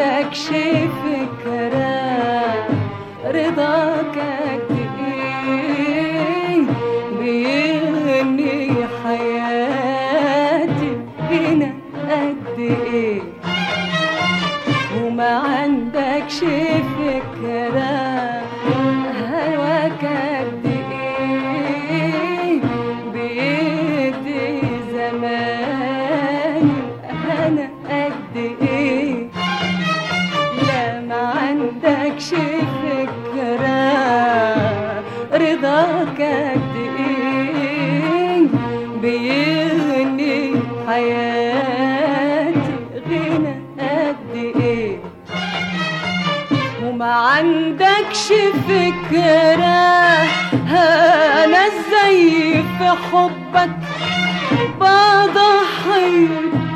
عندكش فكرة رضاك قد ايه بيغني حياتي هنا قد ايه وما عندكش فكرة هواك قد ايه بيدي زماني انا قد ايه لا ما عندكش فكرة رضاك قد ايه بيغني حياتي غنى قد ايه وما عندكش فكرة انا ازاي في حبك بضحي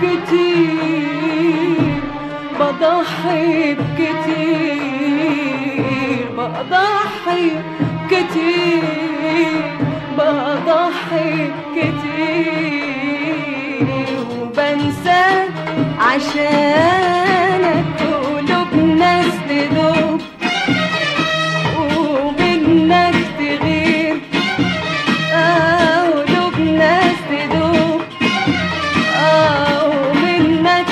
كتير بضحي كتير بضحي كتير بضحي كتير وبنسى عشانك قلوب ناس تدوب ومنك تغير آه، قلوب ناس تدوب آه، ومنك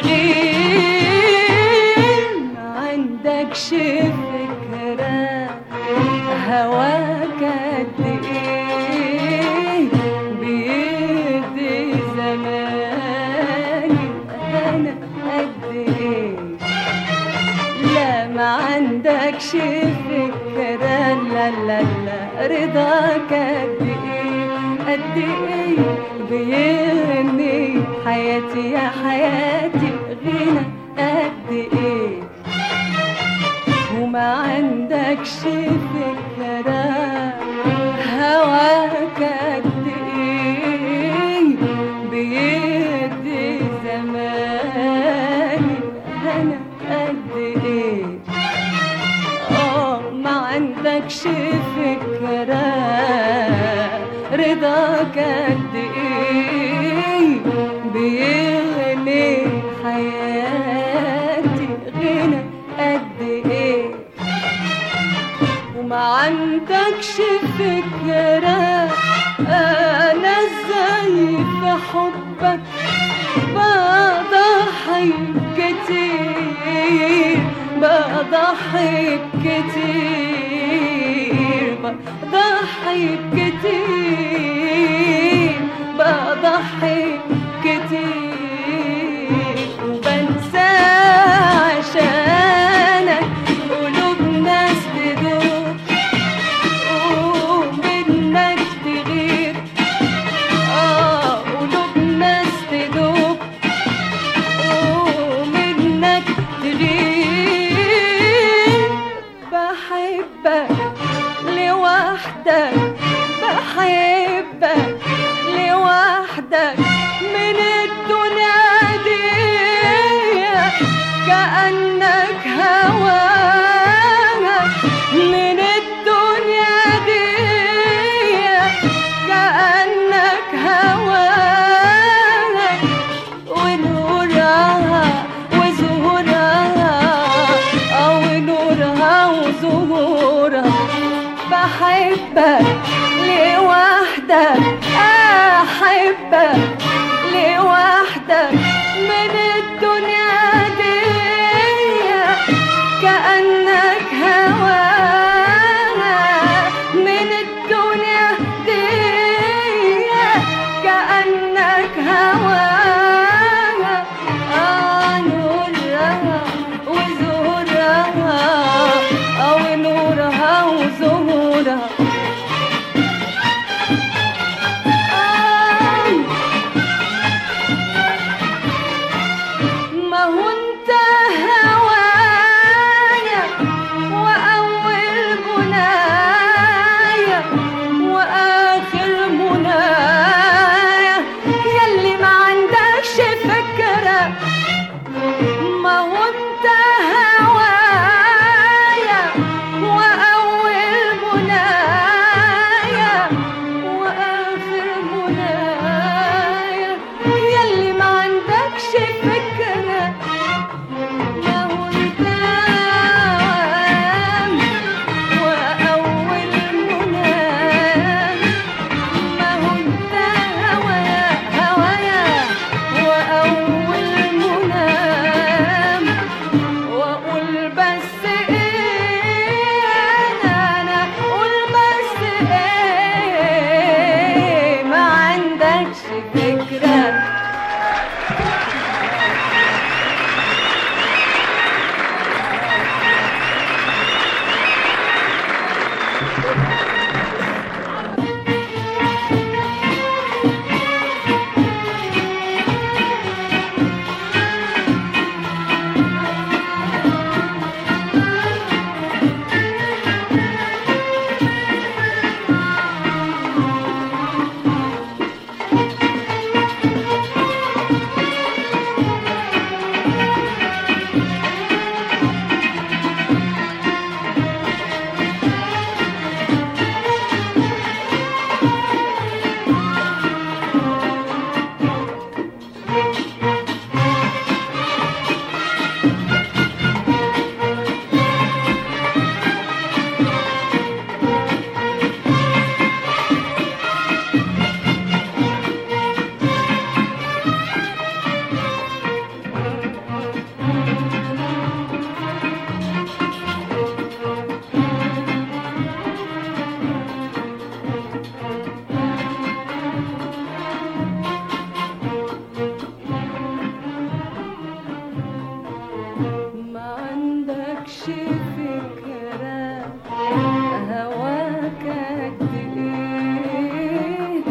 تغير ما عندكش فكرة هواك قد ايه بيدي زماني انا قد ايه لا ما عندكش فكرة لا لا لا رضاك قد ايه قد ايه بيغني حياتي يا حياتي غنى قد ايه وما عندكش فكرة هواك قد ايه بيدي زماني انا قد ايه اه ما عندكش فكرة رضاك قد ايه بيغني حياتي غنى قد ايه وما عندكش فكرة أنا ازاي في حبك بضحي كتير بضحي كتير بضحي كتير بضحي كتير وبنسى عشانك قلوب ناس تدوب ومنك تغير آه قلوب ناس تدوب ومنك تغير بحبك لوحدك بحبك لوحدك من الدنيا دي كأنك هواك من الدنيا دي كأنك هواك ونورها وزهورها أو نورها وزهورها بحبك لوحدك أحبك لوحدك من الدنيا دي كأنك هواها من الدنيا دي كأنك هواها آه نورها وزهورها أو نورها وزهورها آه قول بس ايه انا قول بس ايه ما عندكش فكره ما عندكش فكرة هواك قد ايه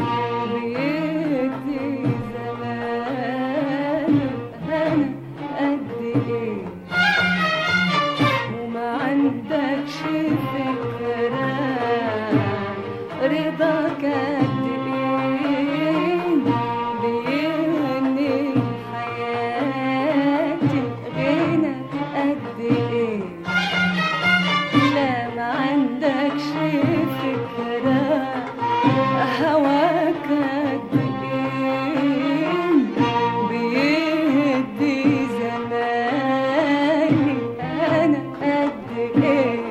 بيدي زمان انا قد ايه وما عندكش فكرة رضاك قد ايه بيهني حياتي غنى قد ايه لا ما عندكش فكرة هواك قد ايه بيهدي زماني انا قد ايه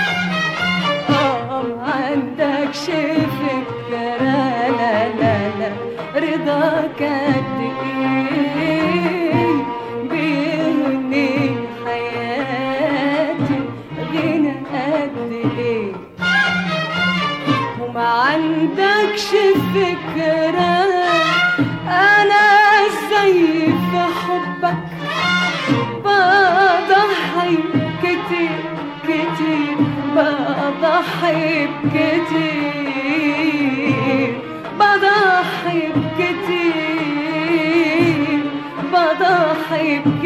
اه ما عندكش فكرة لا لا لا رضاك قد ايه بيهني حياتي غنى قد ايه وما عندكش فكرة أنا ازاي في حبك بضحي كتير كتير بضحي بكتير بضحي بكتير بضحي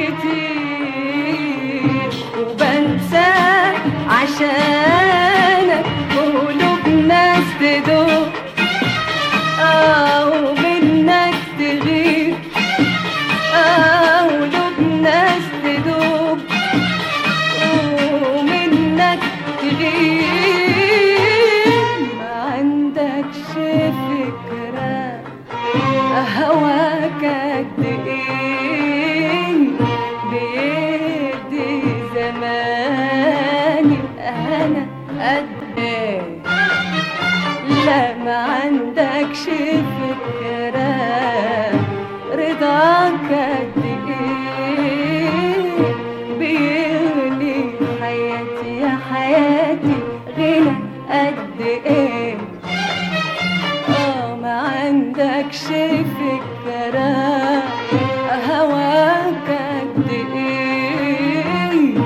بكتير وبنسى عشانك قلوب ناس تدوب أو منك تغيب أو قلوب ناس تدوب ومنك تغيب ما عندكش فكرة هواك قد ايه بيدي زماني انا قد ايه لا ما عندكش فكرة رضاك قد ايه بيغني حياتي يا حياتي غنى قد ايه اه ما عندكش فكرة هواك قد ايه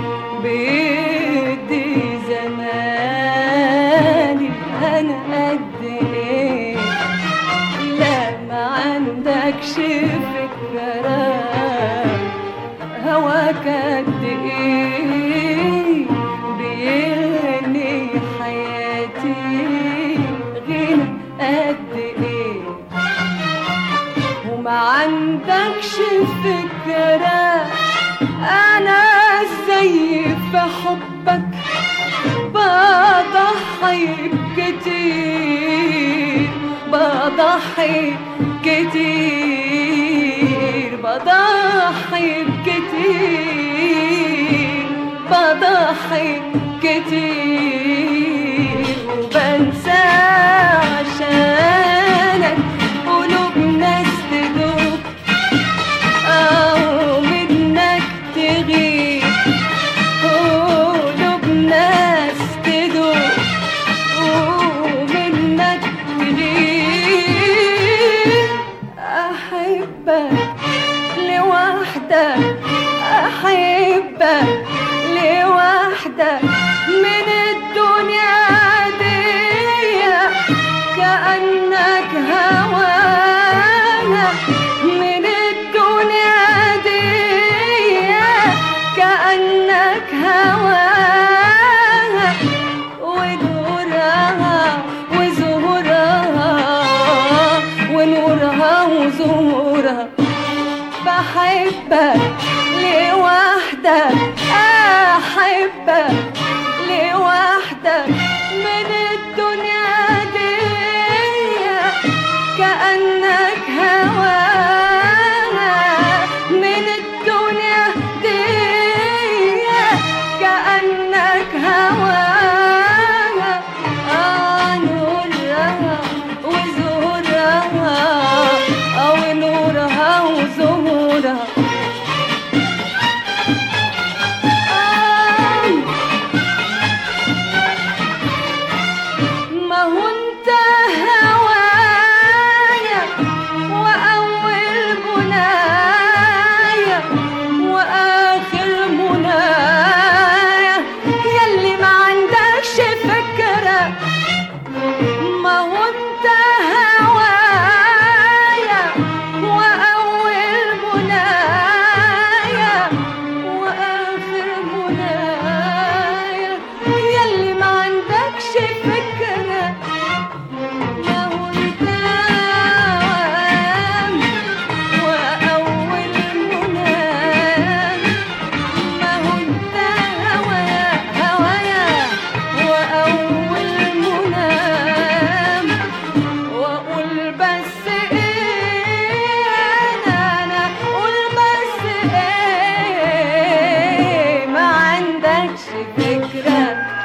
بيدي زماني انا قد ايه لا ما عندكش فكرة هواك قد ايه بيغني حياتي غنى قد ايه وما عندكش فكرة أنا ازاي في حبك بضحي كتير بضحي كتير بضحي كتير بضحي كتير وبنسى عشانك قلوب ناس تدوب أو منك تغيب لوحدك من الدنيا دي كأنك هوانا من الدنيا دي كأنك هوانا ونورها وزهورها ونورها وزهورها بحبك لوحدك احبك لوحدك من الدنيا دي كأنك هوانا من الدنيا دي كأنك هوانا آه نورها وزهورها أو نورها وزهورها آه ما هو انت هوايا واول بنايا واخر منايا يلي ما عندكش فكره ما هو انت هوايا واول منايا واخر منايا يلي ما عندكش فكره ما هو انت هوايا واول منايا ما هو انت هوايا هوايا واول منام واقول بس ايه انا انا اقول بس ايه ما عندكش فكره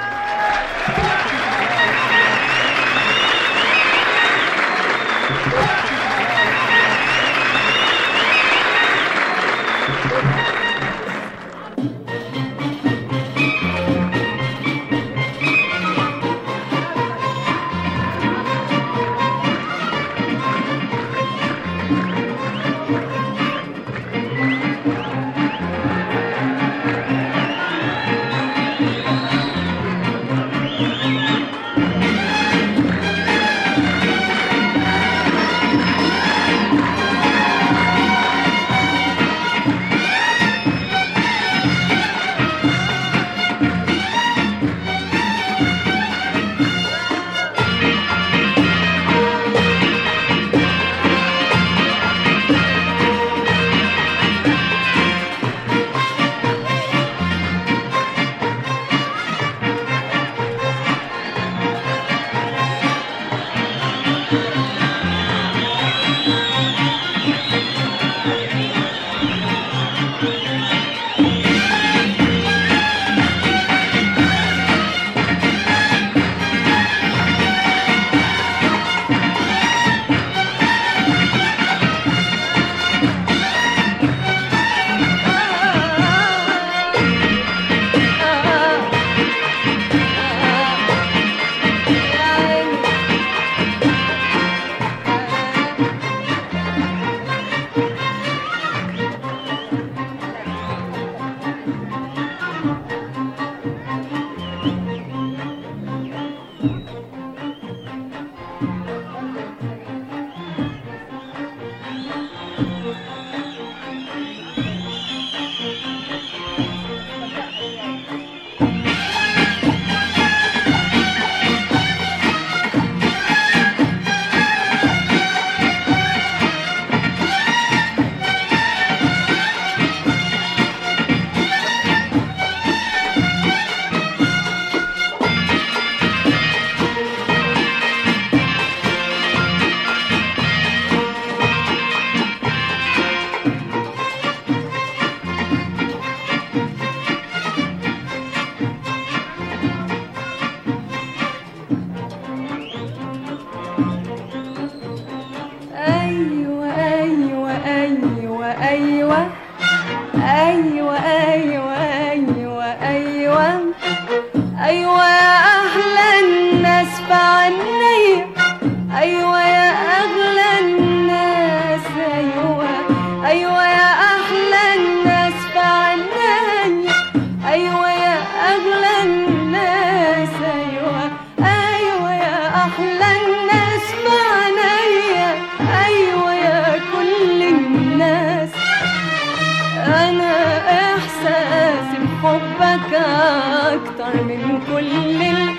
أيوة يا أحلى الناس في عيني أيوة يا أغلى اكتر من كل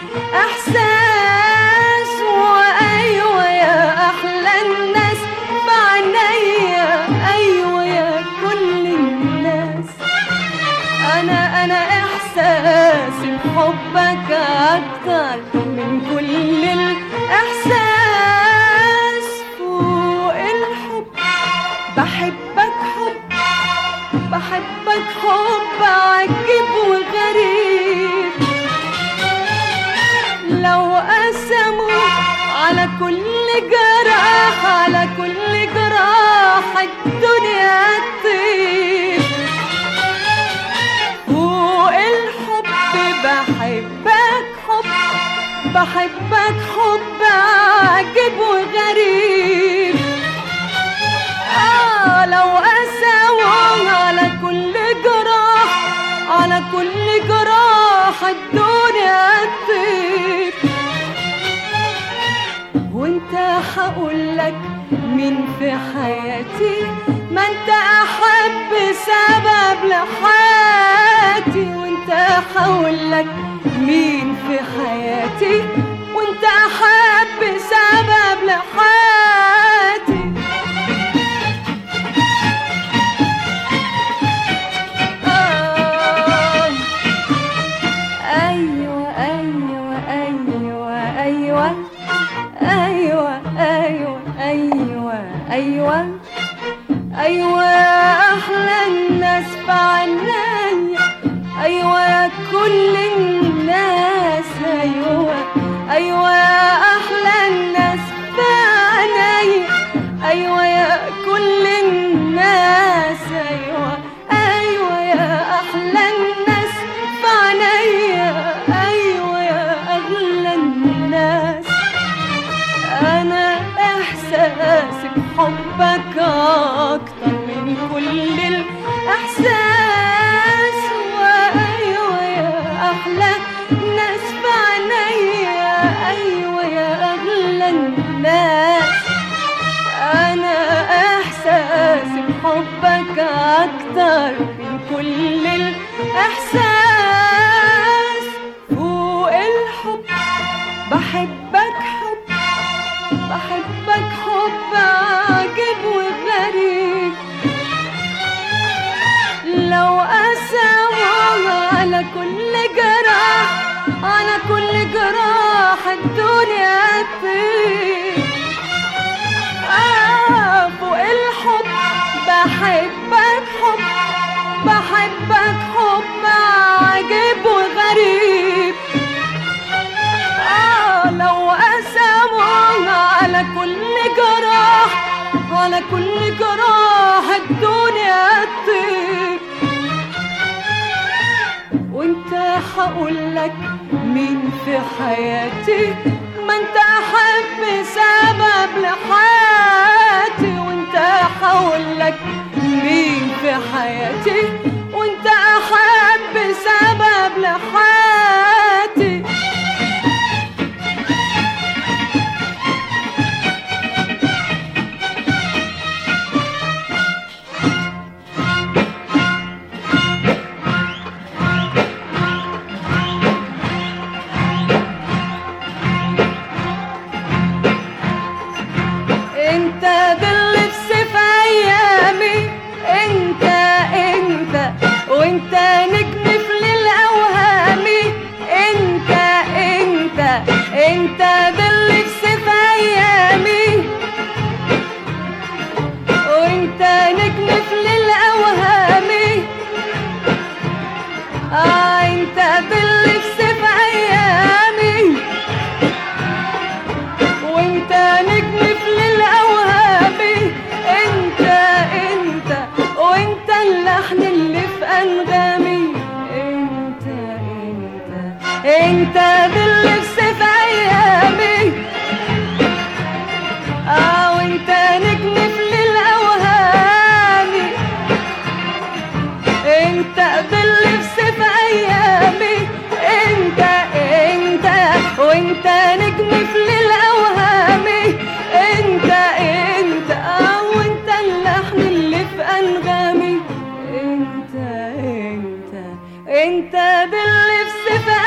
الاحساس وايوه يا احلى الناس بعنيا ايوه يا كل الناس انا انا احساسي بحبك اكتر من كل الاحساس فوق الحب بحبك حب بحبك حب عجيب وغريب لو قسموا على كل جراح على كل جراح الدنيا تطير فوق الحب بحبك حب بحبك حب عجيب وغريب آه لو قسموا على كل جراح على كل جراح الدنيا تطير وانت هقولك مين في حياتي ما انت احب سبب لحياتي وانت هقولك مين في حياتي وانت احب سبب لحياتي آه. ايوه ايوه ايوه ايوه ايوه ايوه ايوه ايوه ايوه احلى الناس في عنايا ايوه يا كل الناس ايوه ايوه يا احلى الناس في عنايا ايوه يا كل الناس ايوه ايوه يا احلى الناس في عنايا ايوه يا اغلى الناس انا احساسي بحبك اكتر من كل الاحساس وايوه يا احلى ناس في عينيا ايوه يا اغلى الناس انا احساسي بحبك اكتر من كل الاحساس فوق الحب بحبك حب بحبك حب عجيب وغريب لو قسموا على كل جراح على كل جراح الدنيا تطير آه فوق الحب بحبك حب بحبك حب عجيب وغريب آه لو قسموا على كل جراح على كل جراح الدنيا تطير وانت هقولك مين في حياتي ما انت احب سبب لحياتي وانت هقولك مين في حياتي وانت احب سبب لحياتي انت باللبس في ايامي انت انت وانت نجم في الاوهام انت انت انت باللبس في ايامي وانت نجم في الاوهام اه انت باللبس في ايامي وانت نجم في الاوهام انت انت وانت اللحن اللي في انغامي انت انت انت باللبس في ايامي اه وانت نجم في الاوهام انت باللبس في ايامي انت انت وانت نجم في الاوهام انت انت اه وانت اللحن اللي في انغامي انت انت انت باللبس في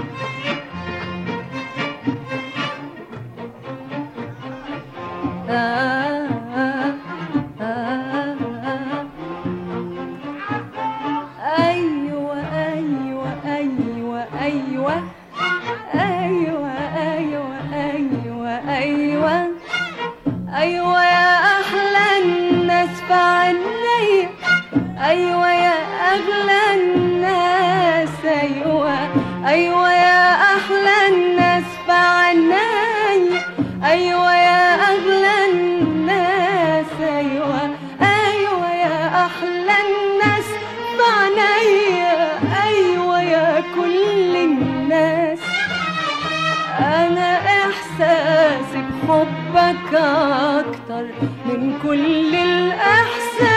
آه آه آه أيوة أيوة أيوة أيوة أيوة أيوة أيوة أيوة أيوة يا أحلى الناس في عينيا أيوة يا أغلى الناس أيوة أيوة يا أحلى الناس في عينيا أيوة يا أغلى الناس أيوة أيوة يا أحلى الناس في عينيا أيوة يا كل الناس أنا إحساسي بحبك أكتر من كل الإحساس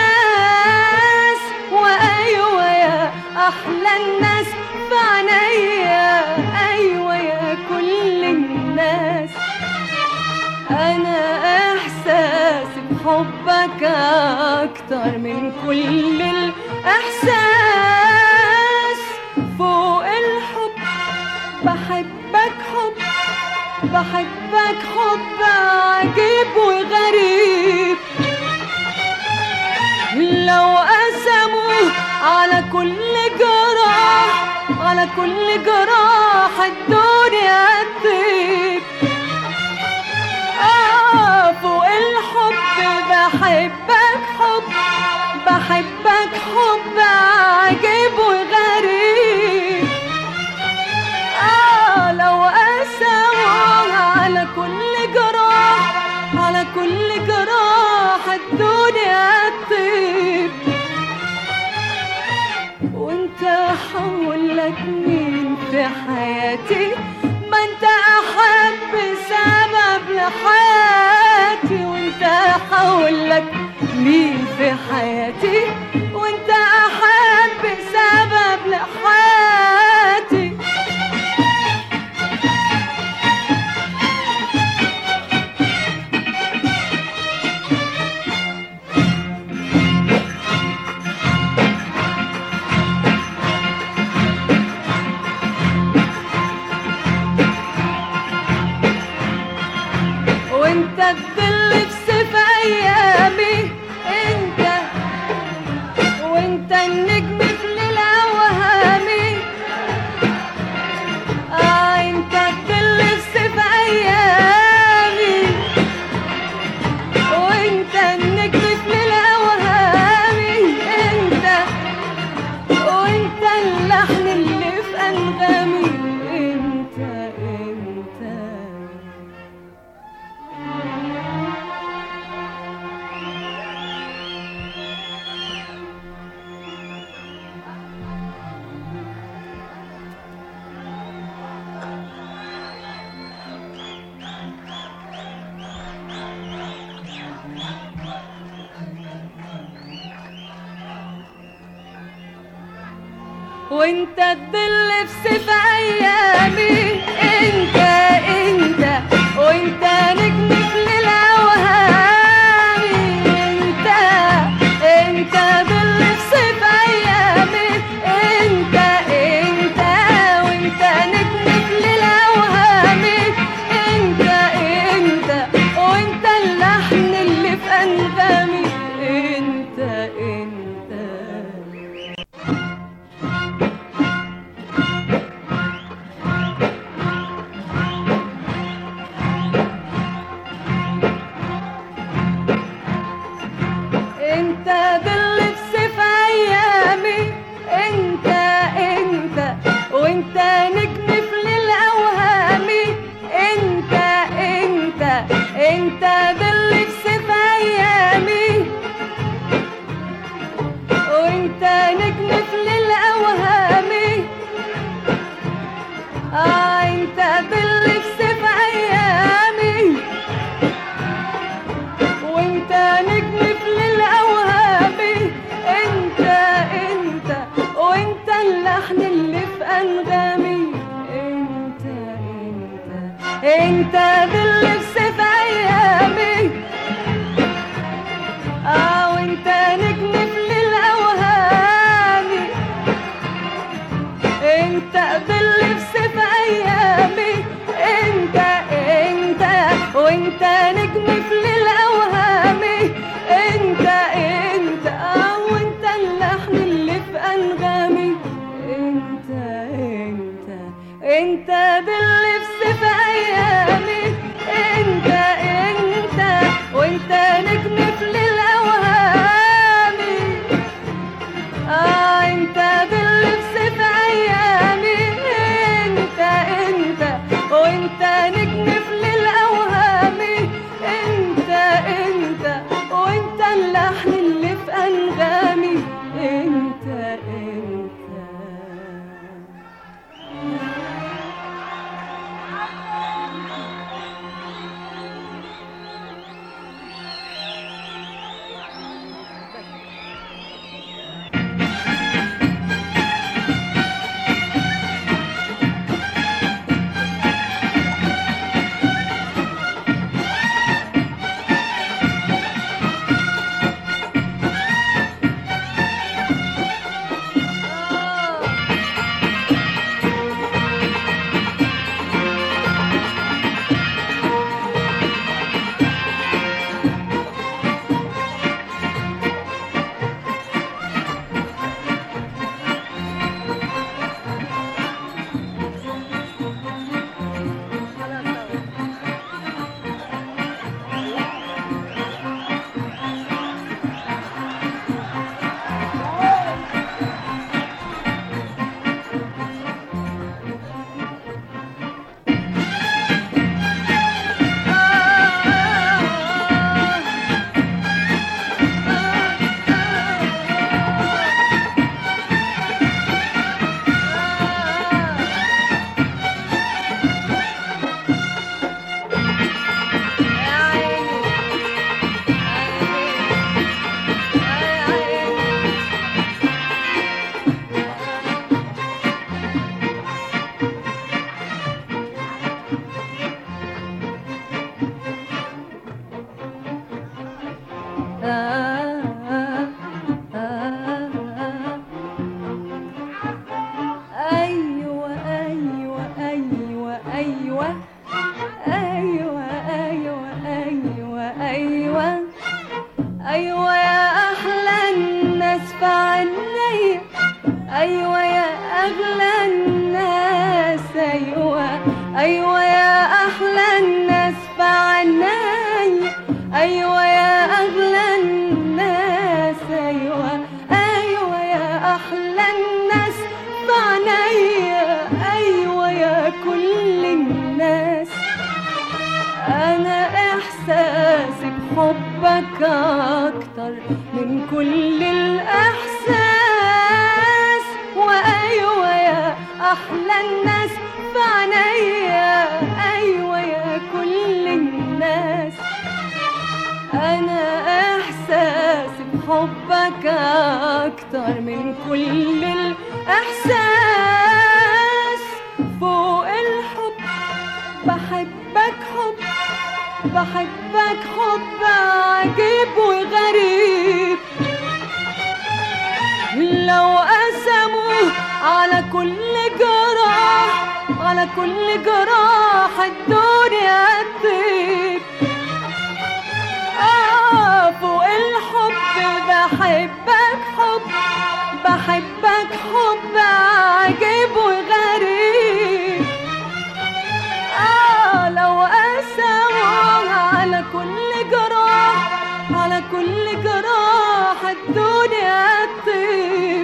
وأيوة يا أحلى الناس في عينيا أيوة يا كل الناس أنا إحساسي بحبك أكتر من كل الإحساس فوق الحب بحبك حب بحبك حب عجيب وغريب لو قسموا على كل جراح على كل جراح الدنيا تطيب آه فوق الحب بحبك حب بحبك حب عجيب وغريب آه لو قسموا على كل جراح على كل جراح الدنيا تطيب وانت حول لك مين في حياتي ما انت احب سبب لحياتي وانت حول لك مين في حياتي وانت احب سبب لحياتي وانت الظل في سيف ايامي انت وانت النجم في ليل اوهامي اه انت الظل في سيف ايامي وانت النجم في ليل اوهامي انت وانت اللحن اللي في انغامي انت انت وانت الظل في سيف ايامي انت انت وانت نجم في ليل اوهامي انت انت ظل في سيف ايامي انت انت وانت نجم في ليل اوهامي انت انت وانت اللحن اللي في انغامي انت انت انت ظل في سيف ايامي انت انت وانت نجم في ليل اوهامي انت انت انت ظل في سيف ايامي وانت نجم في ليل اوهامي اه انت ظل في سيف ايامي وانت نجم في ليل اوهامي انت انت وانت اللحن اللي في انغامي انت انت انت ظل في سيف ايامي اه وانت نجم في ليل اوهامي انت ظل في سيف انت باللي في سيف ايامي انت انت وانت نجم في للاوهامي اه انت باللي في سيف ايامي انت انت وانت نجم في للاوهامي انت انت وانت اللحن اللي في انغامي انت انت أيوة أيوة أيوة أيوة أيوة أيوة أيوة أيوة أيوة يا أحلى الناس في عينيا أيوة يا أغلى الناس أيوة أيوة يا أحلى الناس في عينيا أيوة يا أغلى الناس أيوة أيوة يا أحلى الناس في عينيا أيوة يا كل الناس أنا إحساسي بحبك أكتر من كل الإحساس وأيوة يا أحلى الناس في عينيا أيوة يا كل الناس أنا إحساسي بحبك أكتر من كل الإحساس فوق الحب بحبك حب بحبك حب عجيب وغريب لو قسموا على كل جراح على كل جراح الدنيا تطيب آه فوق الحب بحبك حب بحبك حب عجيب وغريب آه لو قسموا على كل جراح على كل جراح الدنيا تطيب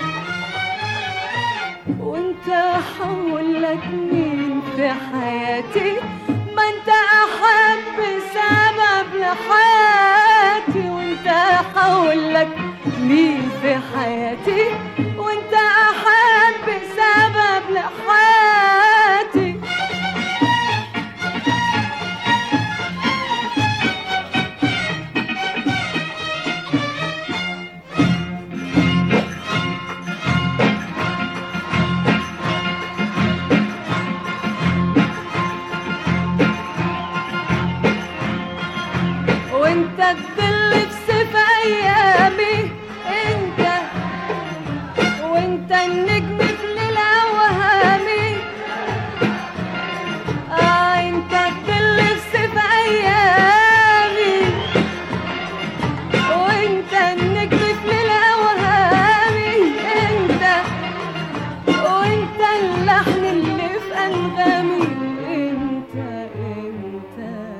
وانت حولك مين في حياتي ما انت احب سبب لحياتي وانت حولك مين في حياتي وانت احب سبب لحياتي أنغامي انت انت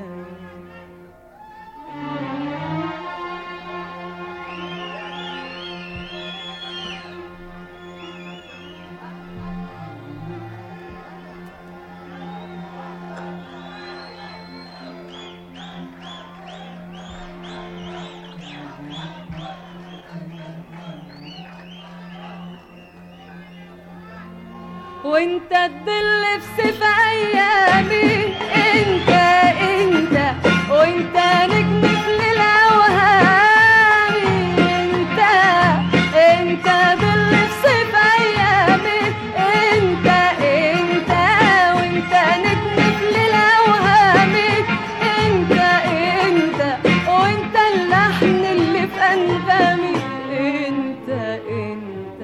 وانت الظل في سيف ايامي انت انت وانت نجم في الاوهام انت انت ظل في سيف ايامي انت انت وانت نجم في الاوهام انت انت وانت اللحن اللي في انغامي انت انت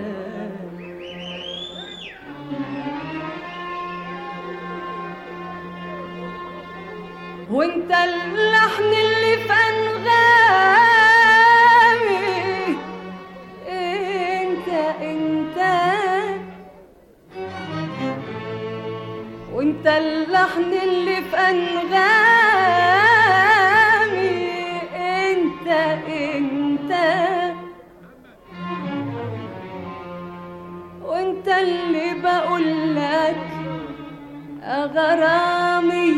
وانت اللحن اللي في انغامي انت انت وانت اللحن اللي في انغامي انت انت وانت اللي بقول لك غرامي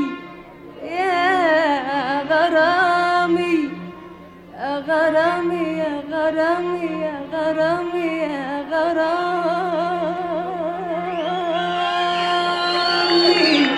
يا غرامي يا غرامي يا غرامي يا غرامي يا غرامي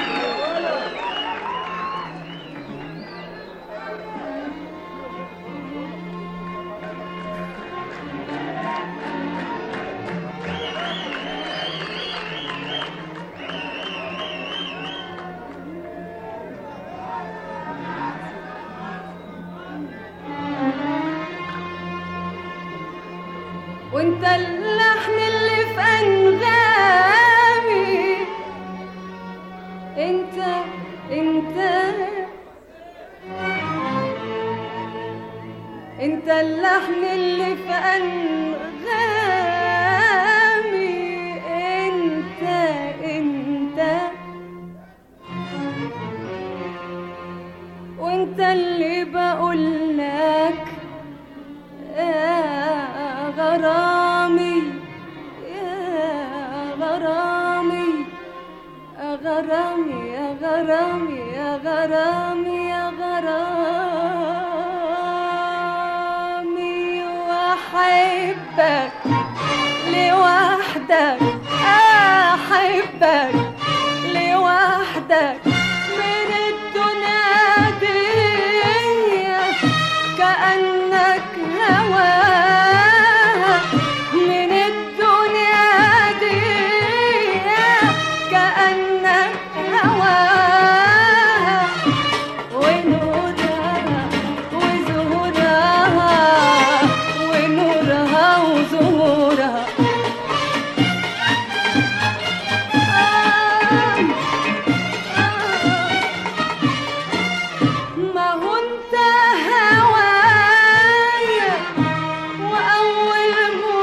وانت اللحن اللي في انغامي انت انت انت اللحن اللي في انغامي انت انت وانت اللي بقول لك يا غرامي يا غرامي يا غرامي يا غرامي يا غرامي يا غرامي واحبك لوحدك احبك لوحدك من الدنيا دي كأنك هواها من الدنيا دي كأنك هواها ونورها وزهورها ونورها وزهورها ما هو انت هوايا واول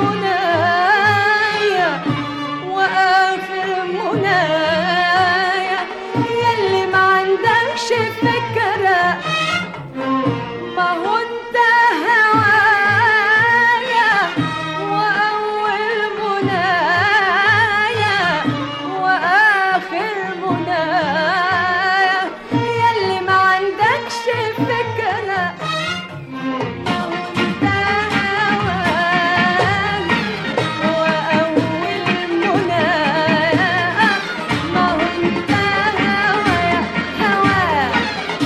منايا واخر منايا يلي ما عندكش فكره ما هو انت هوايا واول منايا واخر منايا يلي ما عندكش فكره ما هو انت هوايا واول منايا ما هو انت هوايا هوايا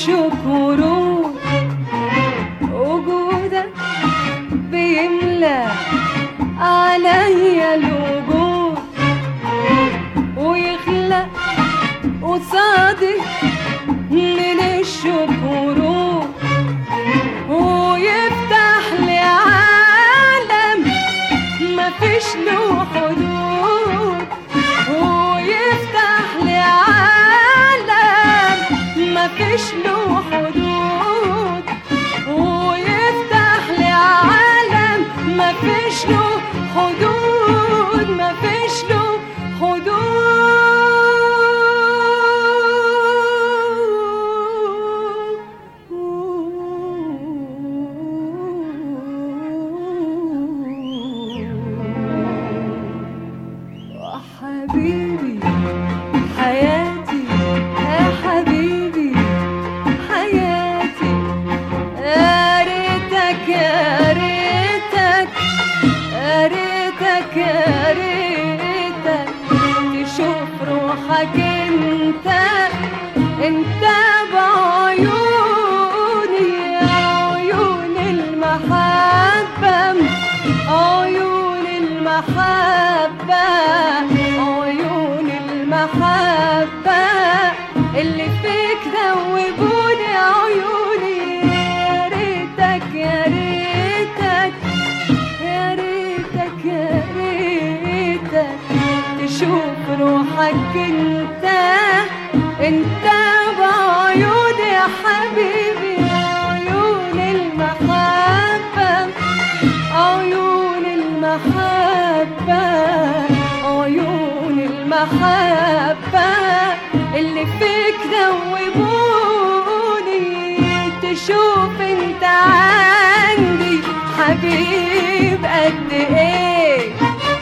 الشوق ورود وجودك بيملى عليا الوجود ويخلق قصادي من الشوق ورود ويفتح لي عالم مفيش له حدود ويفتح لي عالم مفيش له حدود ويفتح لي عالم مفيش له حدود مفيش له حدود حبيبي حياتي يا حبيبي حياتي يا ريتك يا ريتك يا ريتك يا ريتك تشوف روحك انت انت بعيوني عيون المحبة عيون المحبة عيون المحبة اللي فيك ذوبوني عيوني يا ريتك يا ريتك يا ريتك يا ريتك تشوف روحك انت انت بعيوني يا حبيبي عيون المحبة عيون المحبة عيون المحبة اللي فيك ذوبوني تشوف انت عندي حبيب قد ايه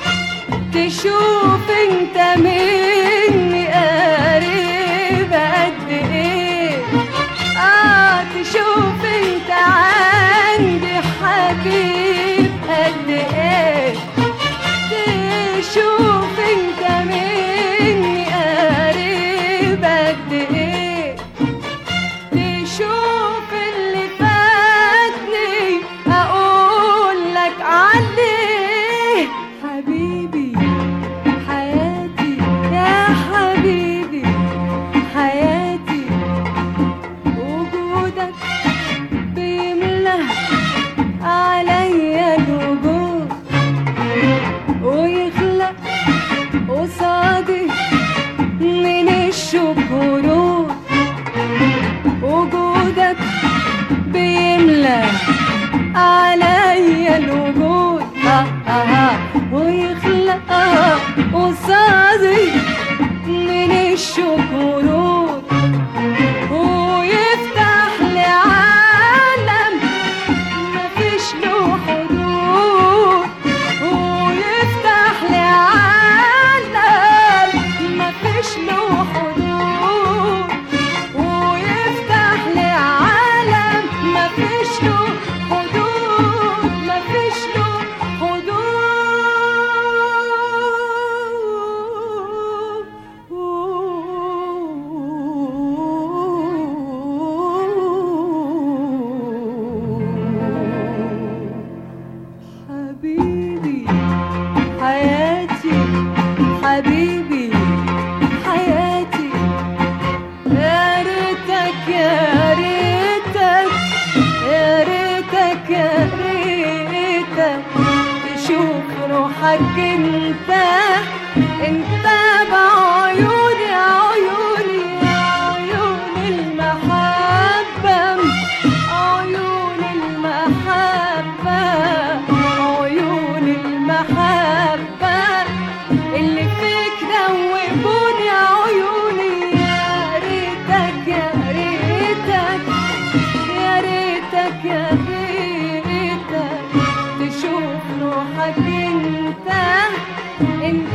تشوف انت مني قريب قد ايه اه تشوف انت عندي حبيب قد ايه تشوف انت مني قريب قد ايه تشوف اللي فاتني اقول لك عليه حبيبي حياتي يا حبيبي حياتي وجودك بيملى عليا الوجود ويخلق قصادي من الشكورود وجودك بيملى عليا الوجود آه آه آه ويخلق آه قصادي من الشكورود ويفتح لي عالم مفيش له حدود ويفتح لي عالم مفيش له حدود ويفتح لي عالم مفيش له حدود مفيش له حدود حبيبي حياتي حبيبي حياتي يا ريتك يا ريتك يا ريتك يا ريتك تشوف روحك انت انت بعيوني عيوني عيون المحبة عيون المحبة عيون المحبة اللي فيك ذوبوني عيوني يا ريتك يا ريتك يا ريتك يا ريتك تشوف روحك انت انت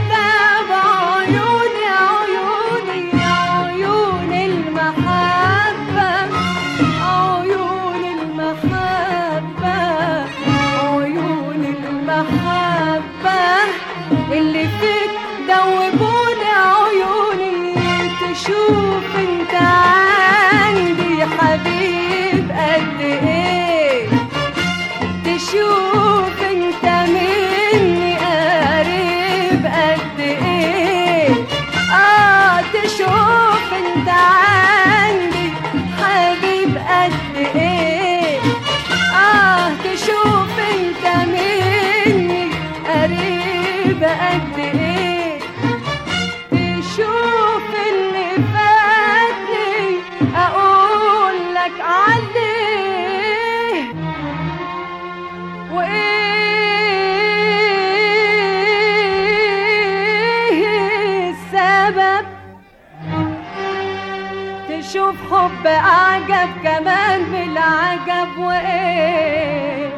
أعجب كمان بالعجب وإيه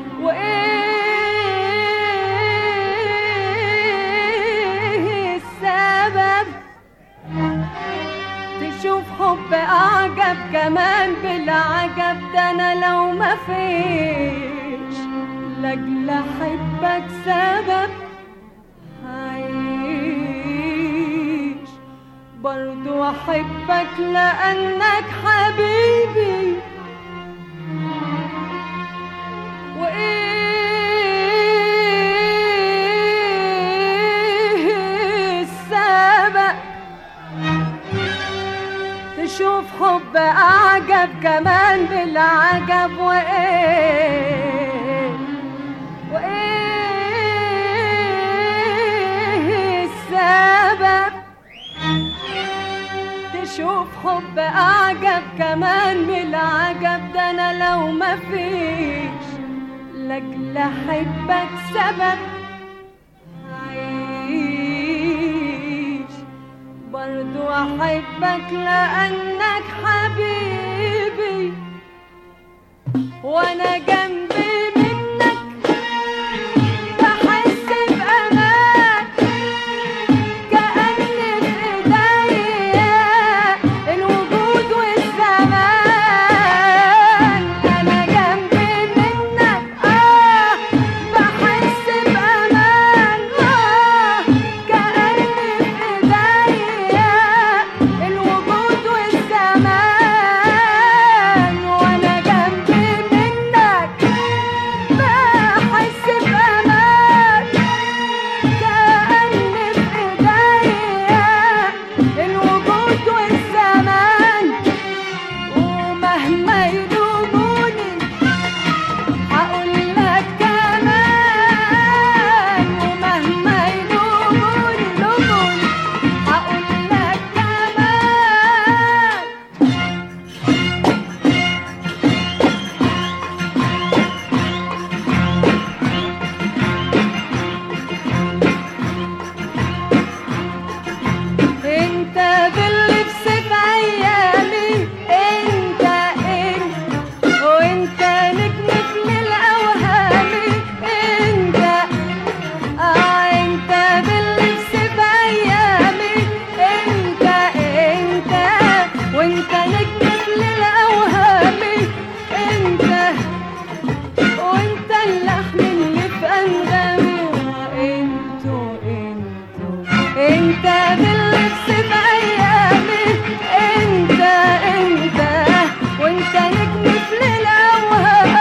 وإيه السبب تشوف حب أعجب كمان بالعجب ده أنا لو ما فيش لأجل أحبك سبب هعيش برضو أحبك لأنك حبيبي وإيه السبب تشوف حب أعجب كمان بالعجب وإيه وإيه السبب تشوف حب أعجب كمان بالعجب ده أنا لو ما فيش لأجل أحبك سبب عيش برضو أحبك لأنك حبيبي وأنا جنبي منك بحس بأمان كأن في إيديا الوجود والزمان أنا جنبي منك آه بحس بأمان آه كأن في إيديا الوجود والزمان وأنا جنبي منك بحس بأمان كأن في إيديا الوجود والزمان ومهما يلوموني هقول لك كمان ومهما يلوموني يلوموني هقول لك كمان انت باللي في سيف ايامي انت انت وانت نجم في الاوهامي انت اه انت باللي في سيف ايامي انت انت وانت نجم في الاوهامي انت وانت اللحن اللي في انغامي وانتو انتو انت باللبس في ايامي انت انت وانت نجم في الاوهام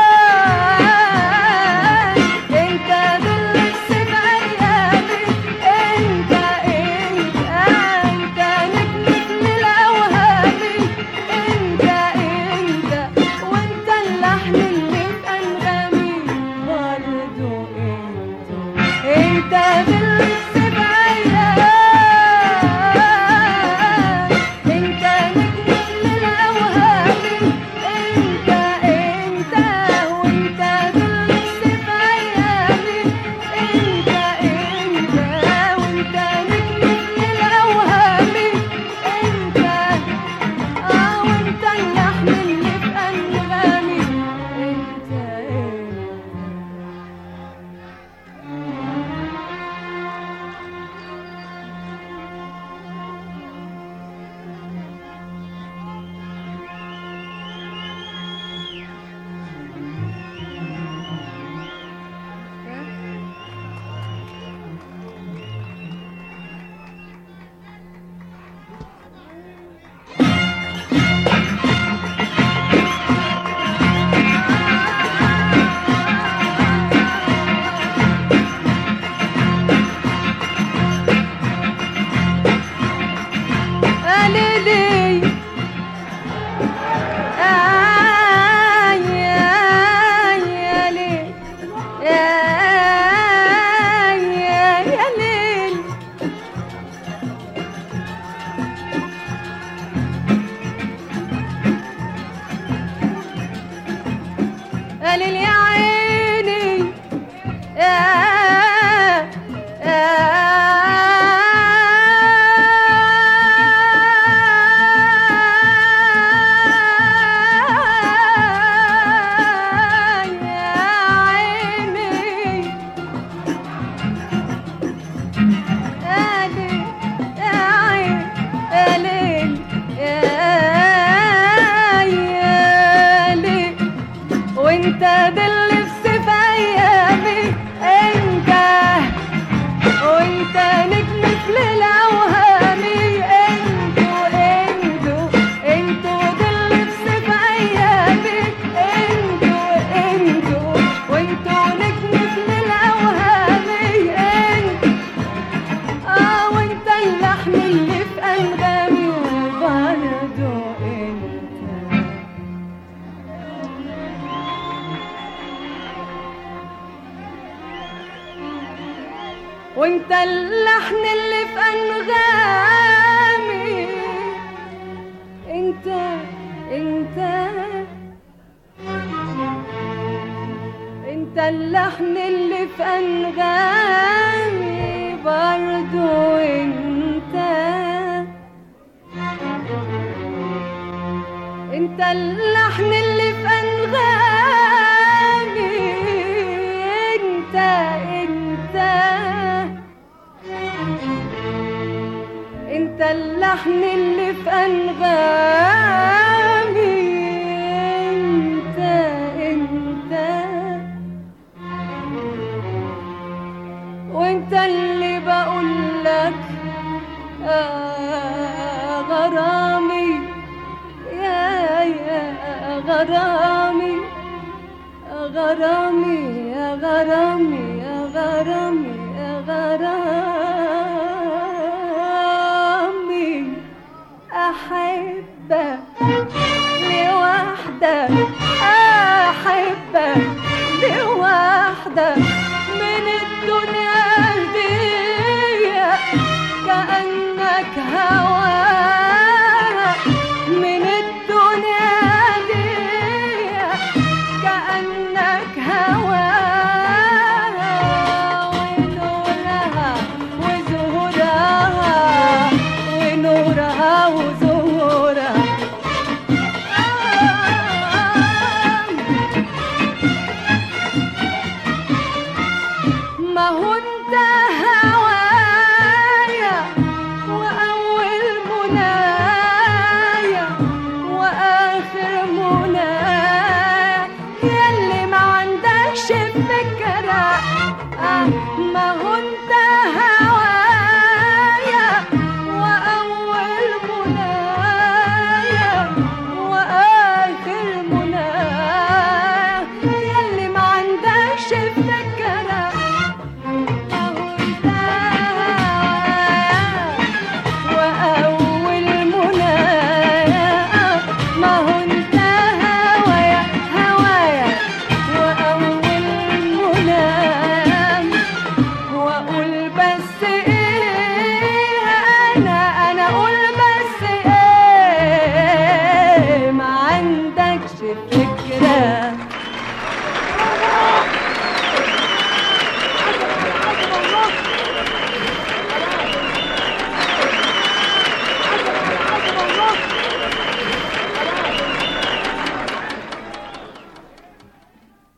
انت باللبس في ايامي انت انت انت نجم في الاوهام انت انت وانت اللحن اللي في انغامي برضو انت انت باللبس في ايامي انت نجم في الاوهام انت انت وانت باللبس في ايامي انت انت وانت نجم في الاوهام انت اه وانت اللحن اللي في انغامي انت انت ليلي آه يا يا ليل يا يا يا ليل يا ليل يا عيني يا وانت اللحن اللي في انغامي انت انت انت اللحن اللي في انغامي برضو انت انت اللحن اللي في انغامي انت انت انت اللحن اللي في انغامي انت انت وانت اللي بقول لك آه غرامي يا يا غرامي يا غرامي يا غرامي يا غرامي يا غرامي أحبك لوحدك أحبك لوحدك من الدنيا دي كأنك هواك من الدنيا دي كأنك هواها ونورها وزهورها ونورها وزهورها ما هو انت هوايا واول منايا واخر منايا يلي ما عندكش فكرة آه، ما هو انت هوايا واول منايا واخر منايا يلي ما عندكش فكرة ما هو انت هوايا وأول منايا ما هو انت هوايا هوايا وأول منايا وأقول بس إيه أنا أنا أقول بس إيه ما عندكش فكرة